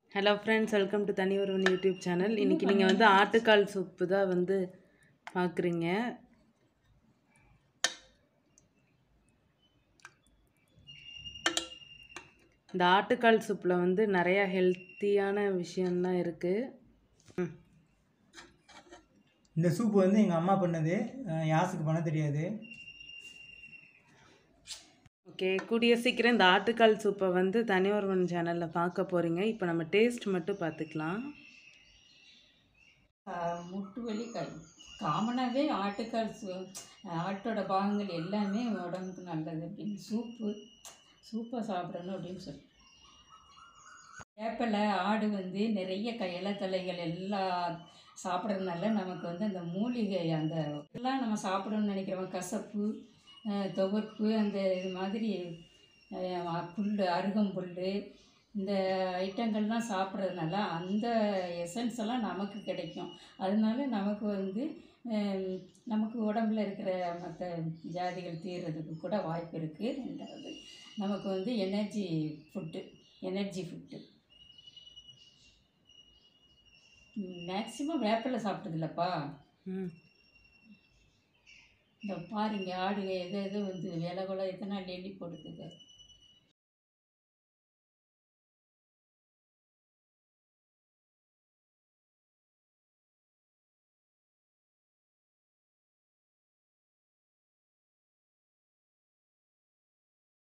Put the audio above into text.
hello friends welcome to தனி ஒருவன் YouTube channel இன்றைக்கி நீங்கள் வந்து ஆட்டுக்கால் சூப்பு தான் வந்து பார்க்குறீங்க இந்த ஆட்டுக்கால் சூப்பில் வந்து நிறையா ஹெல்த்தியான விஷயம்லாம் இருக்குது இந்த சூப்பு வந்து எங்கள் அம்மா பண்ணது அஹ் யாசுக்கு பண்ண தெரியாது ஓகே கூடிய சீக்கிரம் இந்த ஆட்டுக்கால் சூப்பை வந்து தனி ஒருவன் சேனலில் பார்க்க போகிறீங்க இப்போ நம்ம டேஸ்ட் மட்டும் பார்த்துக்கலாம் ஆஹ் முட்டு வலி கை காமனாகவே ஆட்டுக்கால் சூ ஆட்டோட பாகங்கள் எல்லாமே உடம்புக்கு நல்லது அப்படின்னு சூப்பு சூப்பாக சாப்பிடணும் அப்படின்னு சொல்லி வேப்பிலை ஆடு வந்து நிறைய க இலத்தலைகள் எல்லாம் சாப்பிட்றதுனால நமக்கு வந்து அந்த மூலிகை அந்த எல்லாம் நம்ம சாப்பிடணும்னு நினைக்கிறோம் கசப்பு ஆஹ் துவர்ப்பு அந்த இது மாதிரி ஆஹ் புல் அருகம்புல் இந்த ஐட்டங்கள்லாம் சாப்பிட்றதுனால அந்த எசன்ஸ் எல்லாம் நமக்கு கிடைக்கும் அதனால நமக்கு வந்து ஹம், நமக்கு உடம்புல இருக்கிற மற்ற ஜாதிகள் தீர்றதுக்கு கூட வாய்ப்பு இருக்குது ரெண்டாவது நமக்கு வந்து energy food energy food maximum வேப்பிலை சாப்பிட்டதில்லப்பா ம் இந்த பாருங்க ஆடுக எது எது வந்து விலை கூட எத்தனை டெல்லி போடுதுங்க